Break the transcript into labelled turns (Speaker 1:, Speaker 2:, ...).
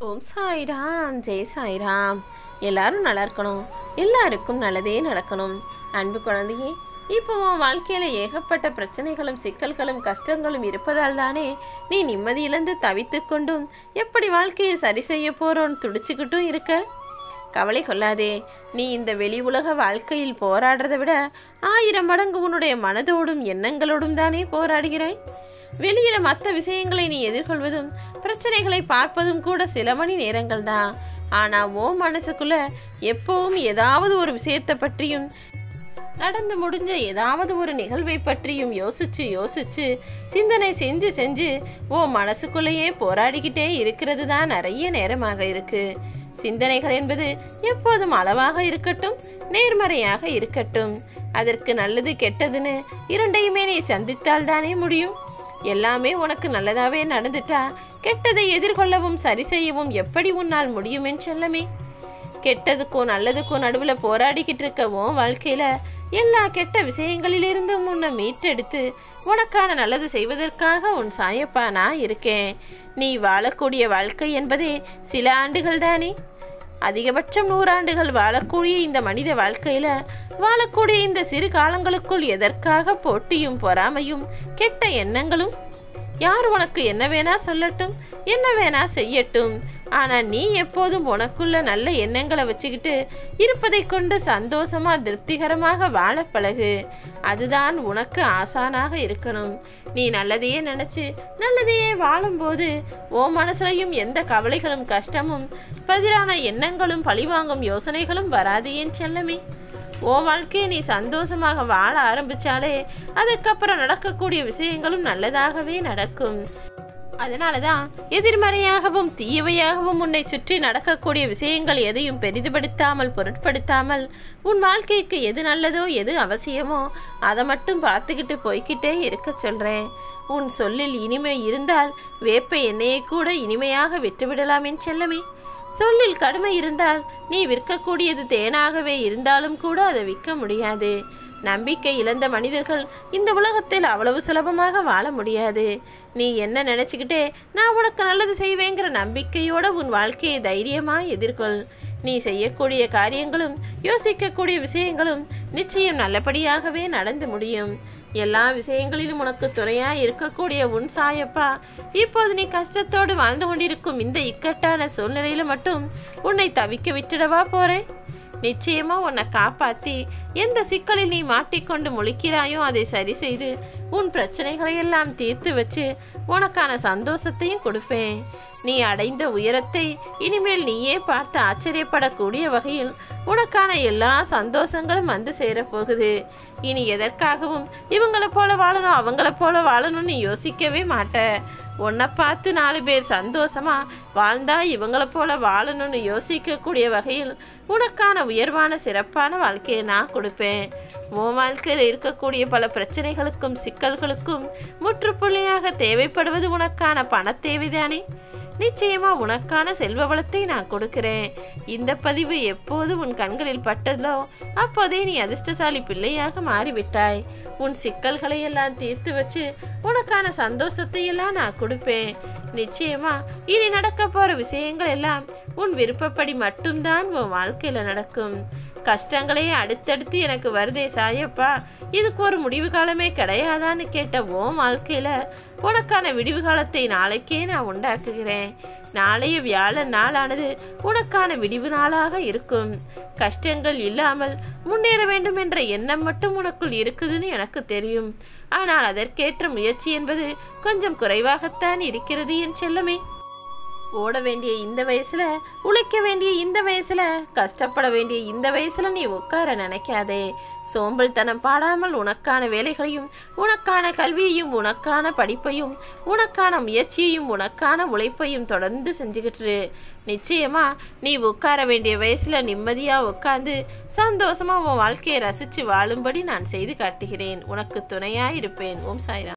Speaker 1: ஓம் சாய்ராம் ஜெய் சாய்ராம் எல்லாரும் நல்லா இருக்கணும் எல்லாருக்கும் நல்லதே நடக்கணும் அன்பு குழந்தையே இப்போ உன் வாழ்க்கையில் ஏகப்பட்ட பிரச்சனைகளும் சிக்கல்களும் கஷ்டங்களும் இருப்பதால் தானே நீ நிம்மதி இழந்து தவித்து கொண்டும் எப்படி வாழ்க்கையை சரி செய்ய போறோன்னு துடிச்சுக்கிட்டும் இருக்க கவலை கொள்ளாதே நீ இந்த வெளி உலக வாழ்க்கையில் போராடுறதை விட ஆயிரம் மடங்கு உன்னுடைய மனதோடும் எண்ணங்களோடும் தானே போராடுகிறாய் வெளியில மற்ற விஷயங்களை நீ எதிர்கொள்வதும் பிரச்சனைகளை பார்ப்பதும் கூட சில மணி நேரங்கள் தான் ஆனா ஓ மனசுக்குள்ள எப்பவும் ஏதாவது ஒரு விஷயத்தை பற்றியும் நடந்து முடிஞ்ச ஏதாவது ஒரு நிகழ்வை பற்றியும் யோசிச்சு யோசிச்சு சிந்தனை செஞ்சு செஞ்சு ஓ மனசுக்குள்ளேயே போராடிக்கிட்டே இருக்கிறது தான் நிறைய நேரமாக இருக்கு சிந்தனைகள் என்பது எப்போதும் அளவாக இருக்கட்டும் நேர்மறையாக இருக்கட்டும் அதற்கு நல்லது கெட்டதுன்னு இரண்டையுமே நீ சந்தித்தால் தானே முடியும் எல்லாமே உனக்கு நல்லதாவே நடந்துட்டா கெட்டதை எதிர்கொள்ளவும் சரி செய்யவும் எப்படி உன்னால் முடியும் என் செல்லமே கெட்டதுக்கும் நல்லதுக்கும் நடுவில் போராடிக்கிட்டு இருக்க உன் வாழ்க்கையில எல்லா கெட்ட விஷயங்களிலிருந்தும் உன்னை மீட்டெடுத்து உனக்கான நல்லது செய்வதற்காக உன் சாயப்பா நான் இருக்கேன் நீ வாழக்கூடிய வாழ்க்கை என்பதே சில ஆண்டுகள் தானே அதிகபட்சம் நூறாண்டுகள் வாழக்கூடிய இந்த மனித வாழ்க்கையில வாழக்கூடிய இந்த சிறு காலங்களுக்குள் எதற்காக போட்டியும் பொறாமையும் கெட்ட எண்ணங்களும் யார் உனக்கு என்ன வேணா சொல்லட்டும் என்ன வேணா செய்யட்டும் ஆனா நீ எப்போதும் உனக்குள்ள நல்ல எண்ணங்களை வச்சுக்கிட்டு இருப்பதை கொண்டு சந்தோஷமா திருப்திகரமாக வாழ பழகு அதுதான் உனக்கு ஆசானாக இருக்கணும் நீ நல்லதையே நினைச்சு நல்லதையே வாழும்போது ஓ மனசுலையும் எந்த கவலைகளும் கஷ்டமும் பதிலான எண்ணங்களும் பழிவாங்கும் யோசனைகளும் வராது என் செல்லமே ஓ வாழ்க்கையை நீ சந்தோஷமாக வாழ ஆரம்பிச்சாலே அதுக்கப்புறம் நடக்கக்கூடிய விஷயங்களும் நல்லதாகவே நடக்கும் அதனால தான் எதிர்மறையாகவும் தீயவையாகவும் உன்னை சுற்றி நடக்கக்கூடிய விஷயங்கள் எதையும் பெரிதுபடுத்தாமல் பொருட்படுத்தாமல் உன் வாழ்க்கைக்கு எது நல்லதோ எது அவசியமோ அதை மட்டும் பார்த்துக்கிட்டு போய்கிட்டே இருக்க சொல்கிறேன் உன் சொல்லில் இனிமை இருந்தால் வேப்ப எண்ணெயை கூட இனிமையாக விட்டுவிடலாம் என் செல்லமே சொல்லில் கடுமை இருந்தால் நீ விற்கக்கூடியது தேனாகவே இருந்தாலும் கூட அதை விற்க முடியாது நம்பிக்கை இழந்த மனிதர்கள் இந்த உலகத்தில் அவ்வளவு சுலபமாக வாழ முடியாது நீ என்ன நினச்சிக்கிட்டே நான் உனக்கு நல்லது செய்வேங்கிற நம்பிக்கையோட உன் வாழ்க்கையை தைரியமாக எதிர்கொள் நீ செய்யக்கூடிய காரியங்களும் யோசிக்கக்கூடிய விஷயங்களும் நிச்சயம் நல்லபடியாகவே நடந்து முடியும் எல்லா விஷயங்களிலும் உனக்கு துணையா இருக்கக்கூடிய உன் சாயப்பா இப்போது நீ கஷ்டத்தோடு வாழ்ந்து கொண்டிருக்கும் இந்த இக்கட்டான சூழ்நிலையில மட்டும் உன்னை தவிக்க விட்டுடவா போறேன் நிச்சயமா உன்னை காப்பாத்தி எந்த சிக்கலில் நீ மாட்டிக்கொண்டு முழிக்கிறாயோ அதை சரி செய்து உன் பிரச்சனைகளை எல்லாம் தீர்த்து வச்சு உனக்கான சந்தோஷத்தையும் கொடுப்பேன் நீ அடைந்த உயரத்தை இனிமேல் நீயே பார்த்து ஆச்சரியப்படக்கூடிய வகையில் உனக்கான எல்லா சந்தோஷங்களும் வந்து சேரப்போகுது இனி எதற்காகவும் இவங்கள போல வாழணும் அவங்கள போல வாழணும்னு நீ யோசிக்கவே மாட்ட உன்னை பார்த்து நாலு பேர் சந்தோஷமா வாழ்ந்தா இவங்கள போல வாழணும்னு யோசிக்கக்கூடிய வகையில் உனக்கான உயர்வான சிறப்பான வாழ்க்கையை நான் கொடுப்பேன் உன் வாழ்க்கையில் இருக்கக்கூடிய பல பிரச்சனைகளுக்கும் சிக்கல்களுக்கும் முற்றுப்புள்ளியாக தேவைப்படுவது உனக்கான பண தேவைதானே நிச்சயமா உனக்கான செல்வ வளத்தை நான் கொடுக்கிறேன் இந்த பதிவு எப்போது உன் கண்களில் பட்டதோ அப்போதே நீ அதிர்ஷ்டசாலி பிள்ளையாக மாறிவிட்டாய் உன் சிக்கல்களை எல்லாம் தீர்த்து வச்சு உனக்கான சந்தோஷத்தை எல்லாம் நான் கொடுப்பேன் நிச்சயமா இனி நடக்க போற விஷயங்கள் எல்லாம் உன் விருப்பப்படி மட்டும்தான் உன் வாழ்க்கையில நடக்கும் கஷ்டங்களே அடுத்தடுத்து எனக்கு வருதே சாயப்பா இதுக்கு ஒரு முடிவு காலமே கிடையாதான்னு கேட்ட உன் வாழ்க்கையில உனக்கான விடிவு காலத்தை நாளைக்கே நான் உண்டாக்குகிறேன் நாளைய வியாழன் நாளானது உனக்கான விடிவு நாளாக இருக்கும் கஷ்டங்கள் இல்லாமல் முன்னேற வேண்டும் என்ற எண்ணம் மட்டும் உனக்குள் இருக்குதுன்னு எனக்கு தெரியும் ஆனால் அதற்கேற்ற முயற்சி என்பது கொஞ்சம் குறைவாகத்தான் இருக்கிறது என் செல்லமே ஓட வேண்டிய இந்த வயசுல உழைக்க வேண்டிய இந்த வயசுல கஷ்டப்பட வேண்டிய இந்த வயசுல நீ உட்கார நினைக்காதே சோம்பல்தனம் பாடாமல் உனக்கான வேலைகளையும் உனக்கான கல்வியையும் உனக்கான படிப்பையும் உனக்கான முயற்சியையும் உனக்கான உழைப்பையும் தொடர்ந்து செஞ்சுக்கிட்டு இரு. நிச்சயமா நீ உட்கார வேண்டிய வயசுல நிம்மதியா உட்காந்து சந்தோஷமா உன் வாழ்க்கையை ரசிச்சு வாழும்படி நான் செய்து காட்டுகிறேன் உனக்கு துணையா இருப்பேன் ஓம் சாய்ராம்